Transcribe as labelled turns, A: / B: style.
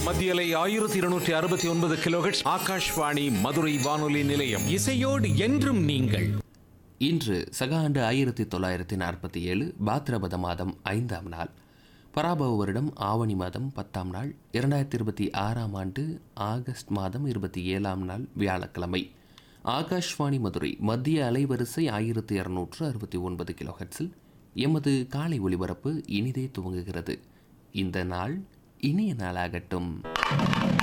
A: மத்தியலை ஆயிரத்தி இருநூற்றி அறுபத்தி ஒன்பது கிலோஹெட்ஸ் ஆகாஷ்வாணி மதுரை வானொலி நிலையம்
B: இசையோடு என்றும் நீங்கள்
C: இன்று சக ஆண்டு ஆயிரத்தி தொள்ளாயிரத்தி நாற்பத்தி ஏழு பாத்ரபத மாதம் ஐந்தாம் நாள் பராபவ வருடம் ஆவணி மாதம் பத்தாம் நாள் இரண்டாயிரத்தி இருபத்தி ஆறாம் ஆண்டு ஆகஸ்ட் மாதம் இருபத்தி ஏழாம் நாள் வியாழக்கிழமை ஆகாஷ்வாணி மதுரை மத்திய அலைவரிசை ஆயிரத்தி இருநூற்று அறுபத்தி ஒன்பது கிலோஹெட்ஸில் எமது காலை ஒளிபரப்பு இனிதே துவங்குகிறது இந்த நாள் இனிய நாளாகட்டும்